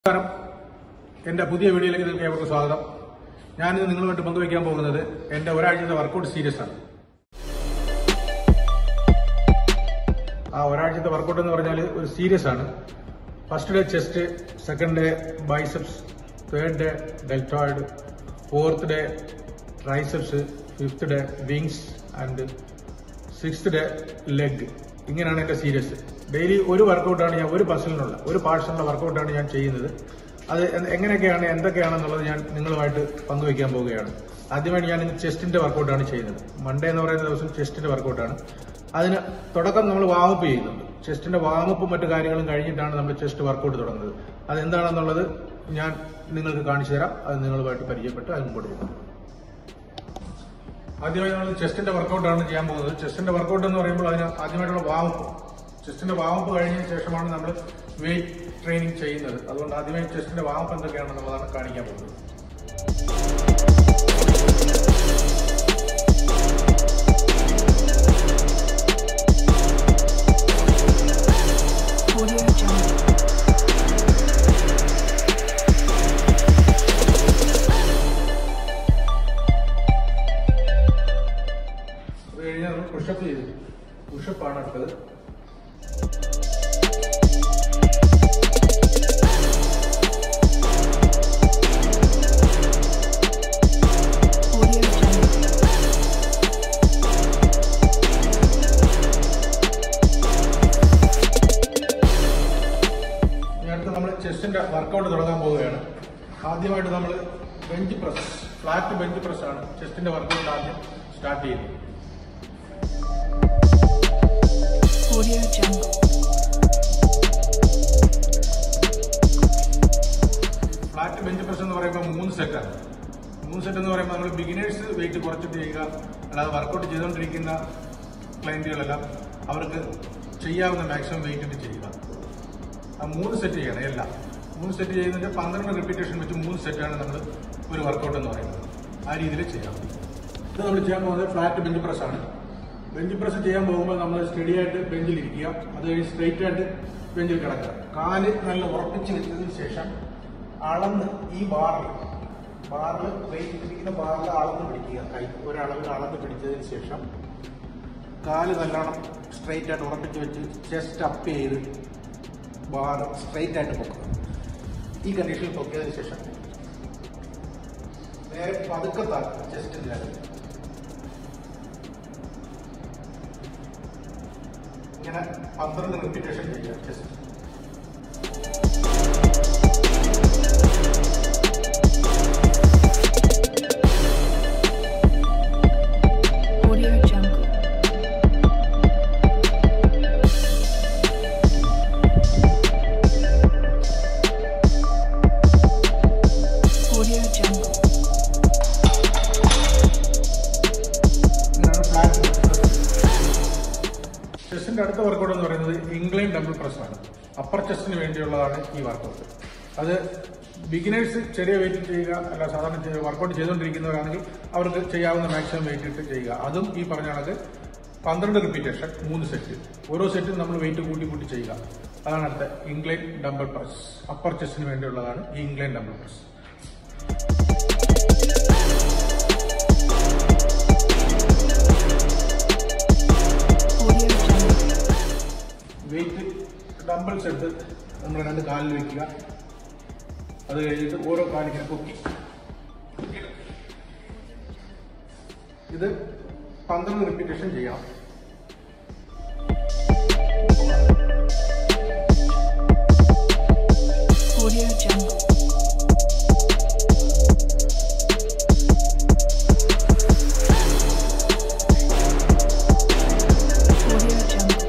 നമസ്കാരം എന്റെ പുതിയ വീഡിയോയിലേക്ക് നിങ്ങൾക്ക് ഏവർക്കും സ്വാഗതം ഞാനിത് നിങ്ങളുമായിട്ട് പങ്കുവയ്ക്കാൻ പോകുന്നത് എന്റെ ഒരാഴ്ചത്തെ വർക്കൗട്ട് സീരീസ് ആണ് ആ ഒരാഴ്ചത്തെ വർക്കൗട്ട് എന്ന് പറഞ്ഞാൽ ഒരു സീരീസ് ആണ് first day chest second day biceps third day deltoid fourth day triceps fifth day wings and sixth day leg ഇങ്ങനെയാണ് എന്റെ സീരീസ് ഡെയിലി ഒരു വർക്കൗട്ടാണ് ഞാൻ ഒരു പസിലിനുള്ള ഒരു പാർട്സിനുള്ള വർക്കൗട്ടാണ് ഞാൻ ചെയ്യുന്നത് അത് എ- എങ്ങനെയൊക്കെയാണ് എന്തൊക്കെയാണെന്നുള്ളത് ഞാൻ നിങ്ങളുമായിട്ട് പങ്കുവയ്ക്കാൻ പോവുകയാണ് ആദ്യമായിട്ട് ഞാൻ ഇന്ന് ചെസ്റ്റിന്റെ വർക്കൗട്ടാണ് ചെയ്യുന്നത് മൺഡേ എന്ന് പറയുന്ന ദിവസം ചെസ്റ്റിന്റെ വർക്കൗട്ടാണ് അതിന് തുടക്കം നമ്മൾ വാമപ്പ് ചെയ്യുന്നുണ്ട് ചെസ്റ്റിന്റെ വാമപ്പും മറ്റു കാര്യങ്ങളും കഴിഞ്ഞിട്ടാണ് നമ്മൾ ചെസ്റ്റ് വർക്കൗട്ട് തുടങ്ങുന്നത് അതെന്താണെന്നുള്ളത് ഞാൻ നിങ്ങൾക്ക് കാണിച്ചു തരാം അത് നിങ്ങളുമായിട്ട് പരിചയപ്പെട്ട് അത് മുമ്പോട്ട് പോകും ആദ്യമായി നമ്മൾ ചെസ്റ്റിന്റെ വർക്കൗട്ടാണ് ചെയ്യാൻ പോകുന്നത് ചെസ്റ്റിന്റെ വർക്കൗട്ട് എന്ന് പറയുമ്പോൾ അതിന് ആദ്യമായിട്ടുള്ള വാമപ്പ് ചെസ്റ്റിന്റെ വാമപ്പ് കഴിഞ്ഞ ശേഷമാണ് നമ്മൾ വെയിറ്റ് ട്രെയിനിങ് ചെയ്യുന്നത് അതുകൊണ്ട് ആദ്യമായി ചെസ്റ്റിന്റെ വാമപ്പ് എന്തൊക്കെയാണെന്നുള്ളതാണ് കാണിക്കാൻ പോകുന്നത് Audio Jungle. അത് കഴിഞ്ഞാൽ നമ്മൾ പുഷപ്പ് ചെയ്തു പുഷപ്പാണ് അടുത്തത് Audio Jungle. ഇനി അടുത്ത് നമ്മൾ ചെസ്റ്റിന്റെ വർക്കൗട്ട് തുടങ്ങാൻ പോവുകയാണ് ആദ്യമായിട്ട് നമ്മൾ bench press flat bench press ആണ് ചെസ്റ്റിന്റെ വർക്കൗട്ട് ആദ്യം സ്റ്റാർട്ട് ചെയ്യുന്നത് Audio Jungle. Flat bench press എന്ന് പറയുമ്പോൾ മൂന്ന് സെറ്റാണ് മൂന്ന് സെറ്റ് എന്ന് പറയുമ്പോൾ നമ്മൾ ബിഗിനേഴ്സ് വെയിറ്റ് കുറച്ചിട്ട് ചെയ്യുക അല്ലാതെ വർക്കൗട്ട് ചെയ്തുകൊണ്ടിരിക്കുന്ന ക്ലയന്റുകളെല്ലാം അവർക്ക് ചെയ്യാവുന്ന മാക്സിമം വെയിറ്റ് ഇട്ട് ചെയ്യുക ആ മൂന്ന് സെറ്റ് ചെയ്യണം എല്ലാം മൂന്ന് സെറ്റ് ചെയ്യുന്നതിന്റെ പന്ത്രണ്ട് റിപ്പീറ്റേഷൻ വെച്ച് മൂന്ന് സെറ്റാണ് നമ്മൾ ഒരു വർക്കൗട്ട് എന്ന് പറയുന്നത് ആ രീതിയിൽ ചെയ്യാം ഇത് നമ്മൾ ചെയ്യാൻ പോകുന്നത് ഫ്ലാറ്റ് ബെഞ്ച് പ്രസ് ആണ് ബെഞ്ച് പ്രസ് ചെയ്യാൻ പോകുമ്പോൾ നമ്മൾ സ്റ്റഡി ആയിട്ട് ബെഞ്ചിൽ ഇരിക്കുക അത് കഴിഞ്ഞ് സ്ട്രെയിറ്റ് ആയിട്ട് ബെഞ്ചിൽ കിടക്കുക കാല് നല്ല ഉറപ്പിച്ച് വെച്ചതിന് ശേഷം അളന്ന് ഈ ബാറിൽ ബാറിൽ വെയിറ്റ് ഇരിക്കുന്ന ബാറിൽ അളന്ന് പിടിക്കുക കൈ ഒരളവിൽ അളന്ന് പിടിച്ചതിന് ശേഷം കാല് നല്ലോണം സ്ട്രെയിറ്റ് ആയിട്ട് ഉറപ്പിച്ച് വെച്ച് ചെസ്റ്റ് അപ്പ് ചെയ്ത് ബാർ സ്ട്രെയിറ്റ് ആയിട്ട് പൊക്കുക ഈ കണ്ടീഷനിൽ പൊക്കിയതിന് ശേഷം നേരെ പതുക്കെ താഴ്ത്തുക ചെസ്റ്റിന്റെ ഇങ്ങനെ പന്ത്രണ്ട് റിപ്പീറ്റേഷൻ ചെയ്യുക chest Audio Jungle. Audio Jungle. ഇതാണ് ഫ്ലാറ്റ് ചെസ്റ്റിന്റെ അടുത്ത വർക്കൗട്ട് എന്ന് പറയുന്നത് ഇംഗ്ലൈൻ ഡബിൾ പ്രസ് ആണ് അപ്പർ ചെസ്റ്റിന് വേണ്ടിയുള്ളതാണ് ഈ വർക്കൗട്ട് അത് ബിഗിനേഴ്സ് ചെറിയ വെയിറ്റ് ചെയ്യുക അല്ല സാധാരണ വർക്കൗട്ട് ചെയ്തുകൊണ്ടിരിക്കുന്നവരാണെങ്കിൽ അവർക്ക് ചെയ്യാവുന്ന മാക്സിമം വെയിറ്റ് ഇട്ട് ചെയ്യുക അതും ഈ പറഞ്ഞ കണക്ക് പന്ത്രണ്ട് റിപ്പീറ്റേഷൻ മൂന്ന് സെറ്റ് ഓരോ സെറ്റും നമ്മൾ വെയിറ്റ് കൂട്ടി കൂട്ടി ചെയ്യുക അതാണ് അടുത്ത ഇംഗ്ലൈൻ ഡബിൾ പ്രസ് അപ്പർ ചെസ്റ്റിന് വേണ്ടിയുള്ളതാണ് ഈ incline double press Audio Jungle. Weight dumbbells എടുത്ത് നമ്മൾ രണ്ട് കാലിൽ വെക്കുക അത് കഴിഞ്ഞിട്ട് ഓരോ കാലിങ്ങനെ പൊക്കി ഇത് പന്ത്രണ്ട് റിപ്പീറ്റേഷൻ ചെയ്യാം Audio Jungle. Audio Jungle.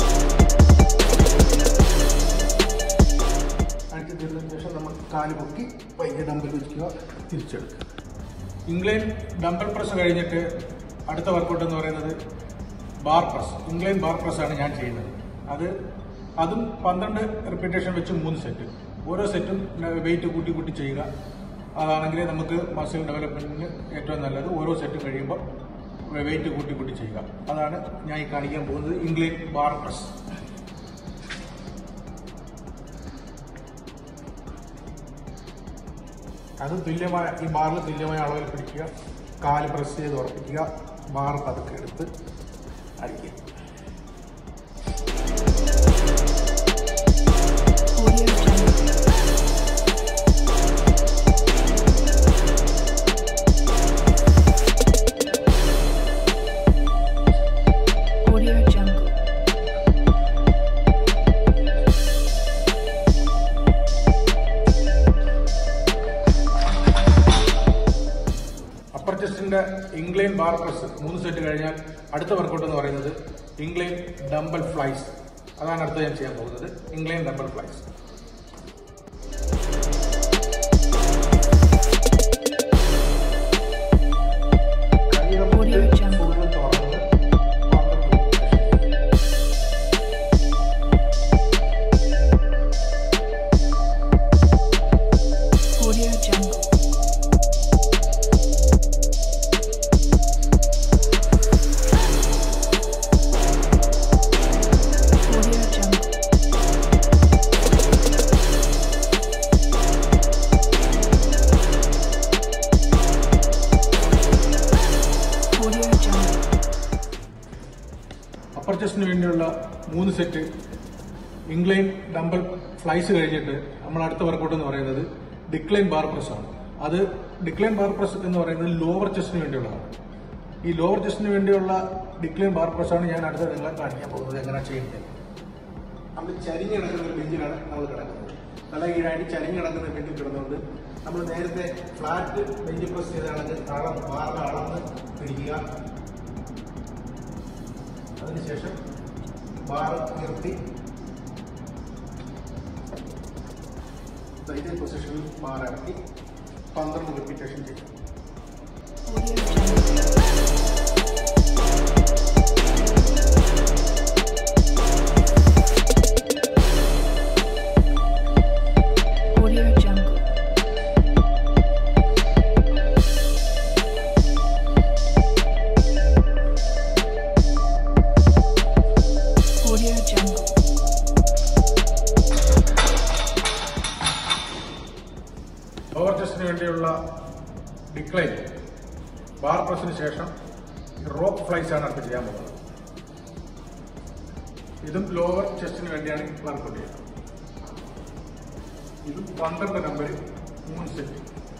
അടുത്ത് തീർന്നതിന് ശേഷം നമ്മൾ കാല് പൊക്കി പയ്യെ ഡംബിൾ വെക്കുക തിരിച്ചെടുക്കുക ഇംഗ്ലൈൻ ഡംബിൾ പ്രസ് കഴിഞ്ഞിട്ട് അടുത്ത വർക്കൗട്ട് എന്ന് പറയുന്നത് bar press incline bar press ആണ് ഞാൻ ചെയ്യുന്നത് അത് അതും പന്ത്രണ്ട് റിപ്പീറ്റേഷൻ വെച്ച് മൂന്ന് സെറ്റ് ഓരോ സെറ്റും വെയിറ്റ് കൂട്ടി കൂട്ടി ചെയ്യുക അതാണെങ്കിൽ നമുക്ക് മസിൽ ഡെവലപ്മെന്റിന് ഏറ്റവും നല്ലത് ഓരോ സെറ്റും കഴിയുമ്പോൾ വെയിറ്റ് കൂട്ടി കൂട്ടി ചെയ്യുക അതാണ് ഞാൻ ഈ കാണിക്കാൻ പോകുന്നത് ഇംഗ്ലൈൻ ബാർ പ്രസ് അത് തുല്യമായ ഈ ബാറിൽ തുല്യമായ അളവിൽ പിടിക്കുക കാല് പ്രസ് ചെയ്ത് ഉറപ്പിക്കുക ബാർ പതുക്കെ എടുത്ത് അടിക്കുക Audio Jungle. Audio Jungle. Upper ചെസ്റ്റിന്റെ ഇംഗ്ലൈൻ ബാർ പ്രസ് മൂന്ന് സെറ്റ് കഴിഞ്ഞാൽ അടുത്ത വർക്കൗട്ട് എന്ന് പറയുന്നത് ഇംഗ്ലൈൻ ഡംബൽ ഫ്ലൈസ് അതാണ് അടുത്ത ഞാൻ ചെയ്യാൻ പോകുന്നത് incline dumbbell flies Audio Jungle. Audio Jungle. Audio Jungle. Audio Jungle. Upper ചെസ്റ്റിന് വേണ്ടിയുള്ള മൂന്ന് സെറ്റ് ഇംഗ്ലൈൻ ഡംബൽ ഫ്ലൈസ് കഴിഞ്ഞിട്ട് നമ്മൾ അടുത്ത വർക്കൗട്ട് എന്ന് പറയുന്നത് ഡിക്ലൈൻ ബാർ പ്രസ് ആണ് അത് ഡിക്ലൈൻ ബാർ പ്രസ് എന്ന് പറയുന്നത് ലോവർ ചെസ്റ്റിന് വേണ്ടിയുള്ളതാണ് ഈ ലോവർ ചെസ്റ്റിന് വേണ്ടിയുള്ള ഡിക്ലൈൻ ബാർ പ്രസ് ആണ് ഞാൻ അടുത്ത നിങ്ങളെ കാണിക്കാൻ പോകുന്നത് എങ്ങനെ ചെയ്യുന്നത് നമ്മൾ ചരിഞ്ഞ് കിടക്കുന്ന ഒരു ബെഞ്ചിലാണ് നമ്മൾ കിടക്കുന്നത് തല കീഴായിട്ട് ചരിഞ്ഞ് കിടക്കുന്ന ഒരു ബെഞ്ചിൽ കിടന്നുകൊണ്ട് നമ്മൾ നേരത്തെ ഫ്ലാറ്റ് ബെഞ്ച് പ്രസ് ചെയ്താണെങ്കിൽ അളം ബാറിന്റെ അളന്ന് പിടിക്കുക അതിനുശേഷം ബാർ നിർത്തി ഇതേ പൊസിഷനിൽ ബാർ ഇറക്കി പന്ത്രണ്ട് റിപ്പീറ്റേഷൻ ചെയ്യും Audio Jungle. Audio Jungle. Audio Jungle. Lower ചെസ്റ്റിന് വേണ്ടിയുള്ള ഡിക്ലൈൻ ബാർ പ്രസിന് ശേഷം റോപ്പ് ഫ്ലൈസ് ആണ് അടുത്ത് ചെയ്യാൻ പോകുന്നത് ഇതും ലോവർ ചെസ്റ്റിന് വേണ്ടിയാണ് വർക്കൗട്ട് ചെയ്യുന്നത് ഇതും പന്ത്രണ്ട് നമ്പർ മൂന്ന് സെറ്റ്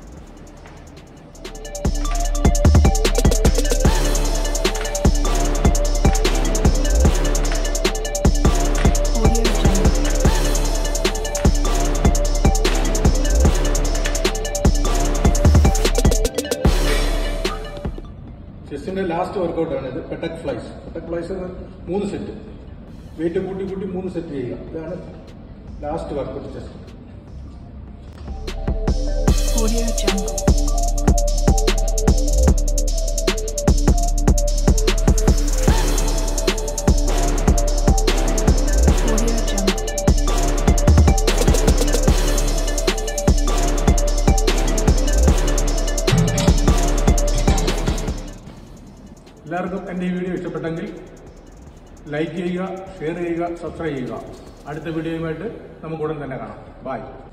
Audio Jungle. ചെസ്സിന്റെ ലാസ്റ്റ് വർക്കൗട്ട് ആണ് ഇത് പെട്ടക് ഫ്ലൈസ് പെട്ടക് ഫ്ലൈസ് മൂന്ന് സെറ്റ് വെയിറ്റ് കൂട്ടി കൂട്ടി മൂന്ന് സെറ്റ് ചെയ്യുക ഇതാണ് last workout chest Audio Jungle. Audio Jungle. എല്ലാവർക്കും എൻ്റെ ഈ വീഡിയോ ഇഷ്ടപ്പെട്ടെങ്കിൽ ലൈക്ക് ചെയ്യുക ഷെയർ ചെയ്യുക സബ്സ്ക്രൈബ് ചെയ്യുക അടുത്ത വീഡിയോയുമായിട്ട് നമുക്ക് ഉടൻ തന്നെ കാണാം ബൈ